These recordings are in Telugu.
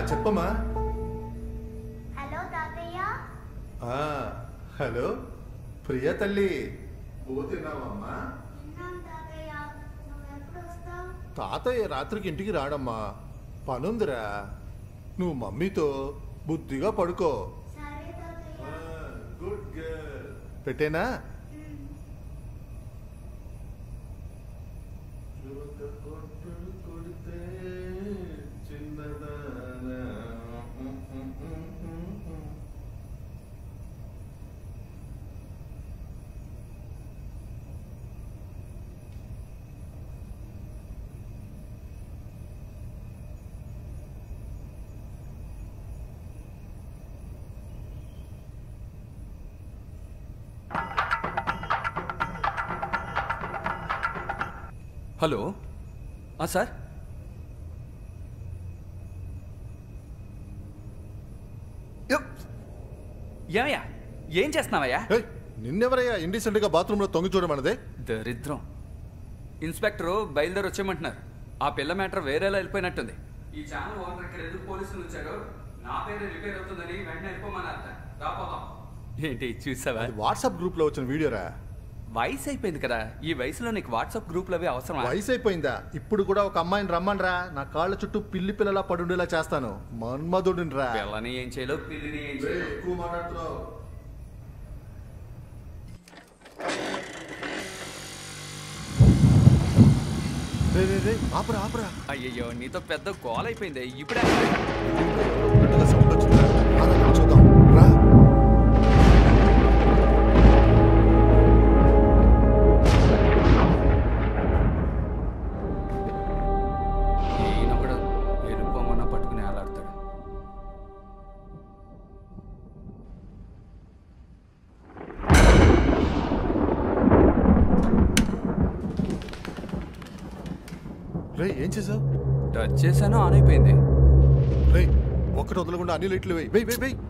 చెప్పమ్మా హలో తాతయ్య ఆ, హలో ప్రియ తల్లి పోతున్నావమ్మా విన్నాను తాతయ్య నువ్వు ఎప్పుడు వస్తావు తాతయ్య రాత్రికి ఇంటికి రాడమ్మా పనుందిరా నువ్వు మమ్మీతో బుద్ధిగా పడుకో సరే తాతయ్య గుడ్ గర్ల్ పెట్టేనా హలో ఆ, సార్ యప్. ఏమయ్యా ఏం చేస్తున్నావయ్యా ఏయ్, నిన్నెవరయ్యా ఇండిసెంట్ గా బాత్రూమ్ లో తొంగి చూడమన్నదే దరిద్రం ఇన్స్పెక్టరు బయలుదేరి వచ్చేయమంటున్నారు ఆ పిల్ల మ్యాటర్ వేరేలా వెళ్ళిపోయినట్టుంది ఈ ఛానల్ ఓనర్ ఇక్కడ ఎందుకు పోలీసులు వచ్చారు నా పేరు రిపేర్ అవుతుందని వెంటనే వెళ్ళిపోమన్నారు రాపోదాం ఏంటి చూసావా వాట్సాప్ గ్రూప్ లో వచ్చిన వీడియోరా వయసు అయిపోయింది కదా ఈ వయసులో నీకు వాట్సాప్ గ్రూపులు అవి అవసరం వయసు అయిపోయిందా ఇప్పుడు కూడా ఒక అమ్మాయిని రమ్మనరా నా కాళ్ళ చుట్టూ పిల్లి పిల్లలా పడుండేలా చేస్తాను మన్మధుడిని రా పిల్లని ఏం చేయాలో పిల్లిని ఏం చేయాలో ఎక్కువ మాట్లాడుతున్నావు రే, రే, రే, ఆపురా ఆపురా అయ్యయ్యో నీతో పెద్ద గోల్ అయిపోయింది ఇప్పుడే గట్టిగా సౌండ్ వచ్చిందిరా. రా, రా, చూద్దాం రా ఈయన కూడా వెళ్ళిపోమన్నా పట్టుకుని ఆలాడతాడు రే ఏం చేసావు టచ్ చేశాను ఆన్ అయిపోయింది రే ఒక్కటి వదలకుండా అన్ని లైట్లు వేయి వెయ్యి వెయ్యి వెయ్యి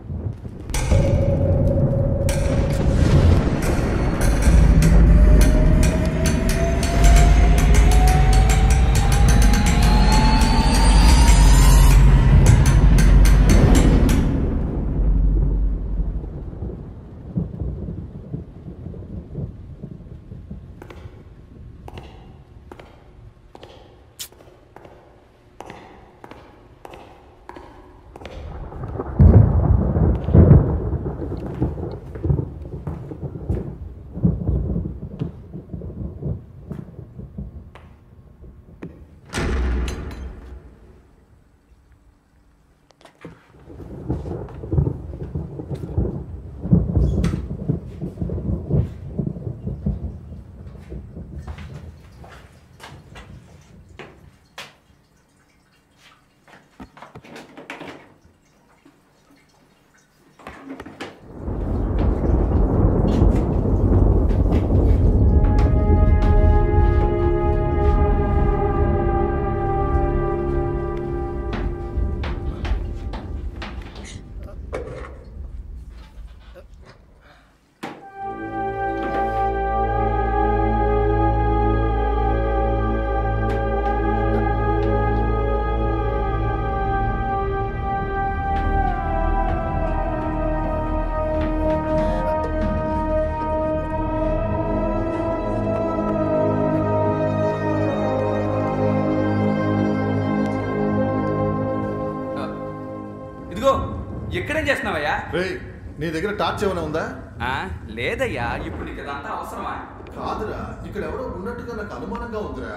ఇదిగో ఎక్కడేం చేస్తున్నావయ్యా రే నీ దగ్గర టార్చ్ ఏమైనా ఉందా ఆ, లేదయ్యా ఇప్పుడు నీకు ఇదంతా అవసరమా కాదురా ఇక్కడ ఎవరో ఉన్నట్టుగా నాకు అనుమానంగా ఉందిరా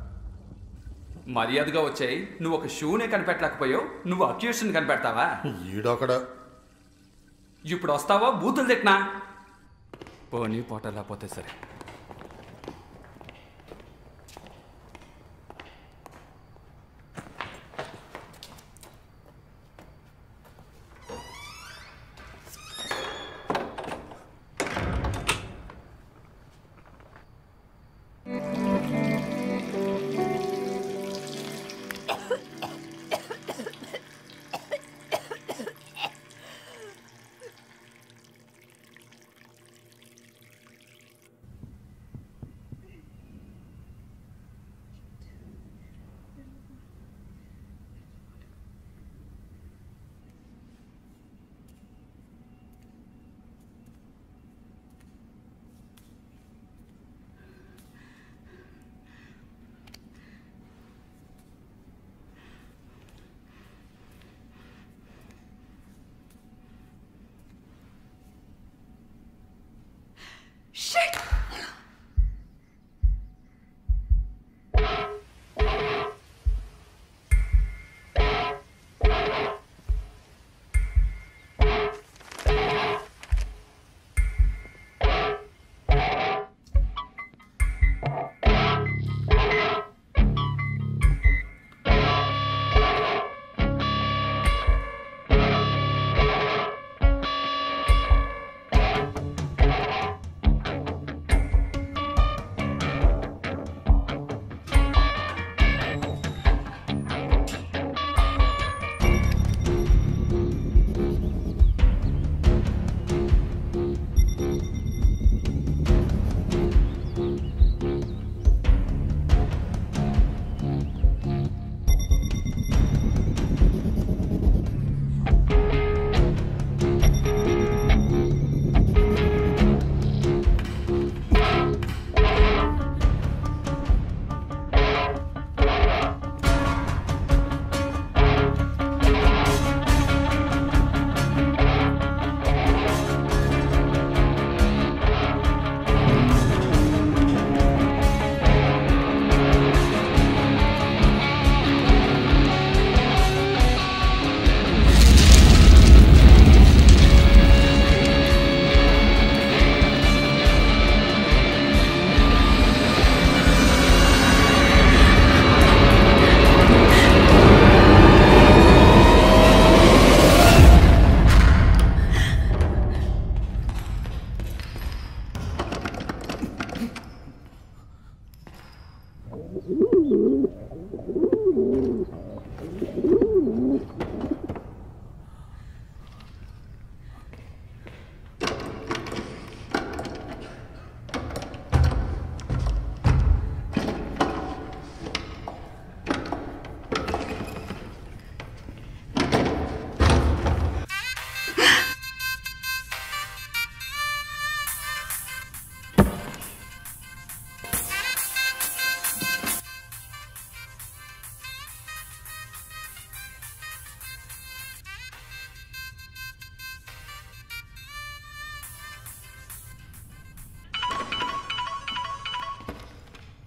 మర్యాదగా వచ్చాయి నువ్వు ఒక షూనే కనిపెట్టలేకపోయావు నువ్వు అక్యూషన్ కనిపెడతావా ఈడొకడ ఇప్పుడు వస్తావా బూతులు తిట్టినా పోనీ పోట లేకపోతే సరే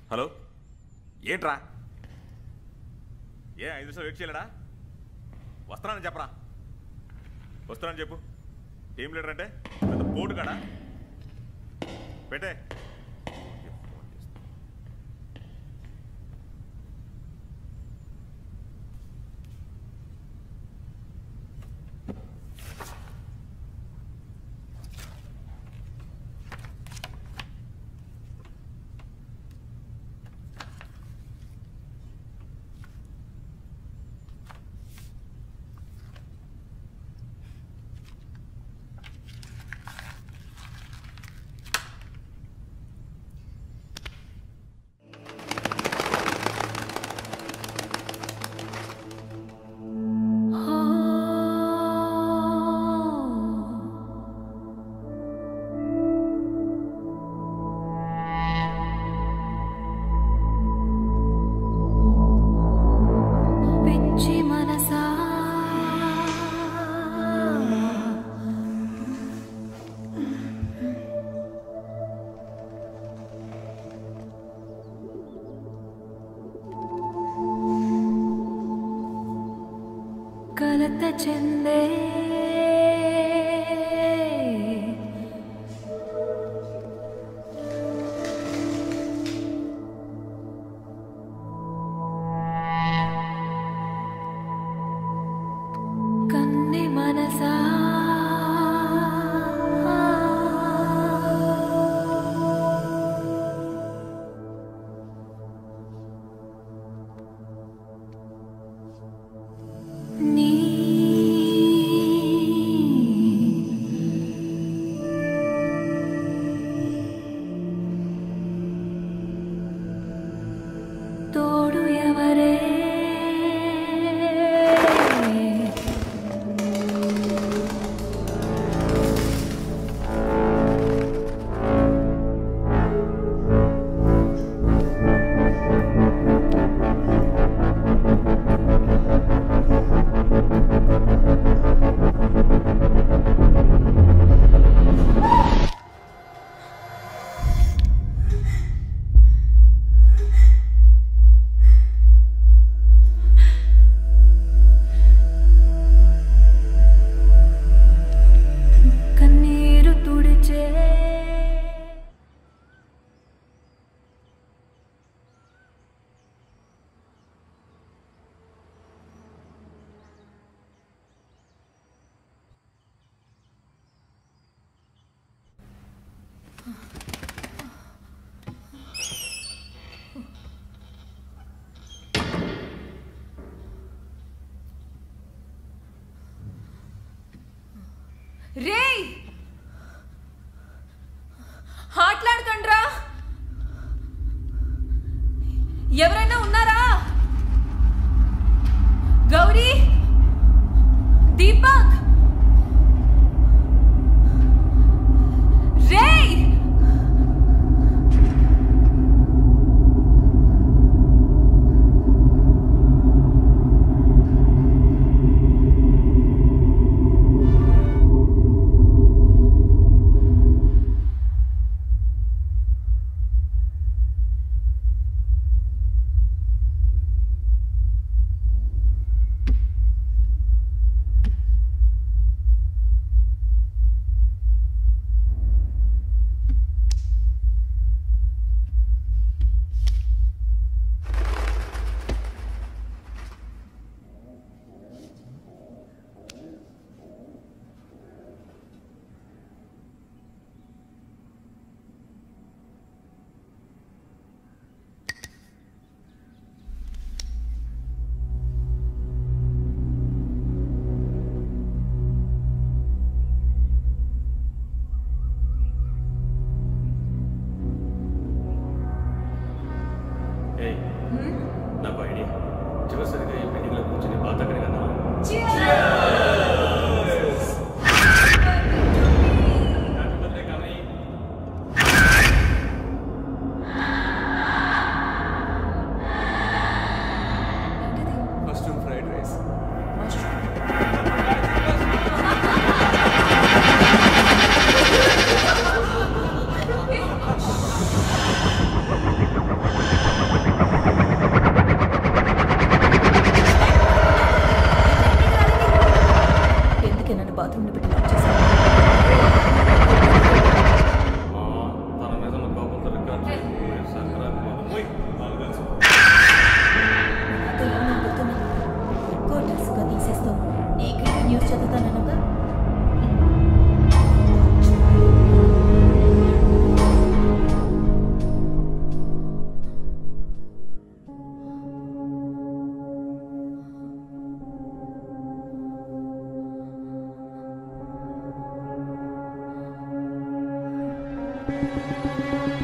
హలో ఏంట్రా ఏ ఐదు నిమిషాలు వెయిట్ చేయలేడా వస్తున్నానని చెప్పరా వస్తున్నానని చెప్పు టీం లీడర్ అంటే పెద్ద పోటు కాడా పెట్టే పిచ్చి మనసా కలత చెందే కన్ని మనసా నీ తోడు ఎవరే కన్నీరు తుడిచే రేయ్ మాట్లాడకండ్రా ఎవరైనా ఉన్నారా గౌరీ దీపక్ రేయ్ ఆ?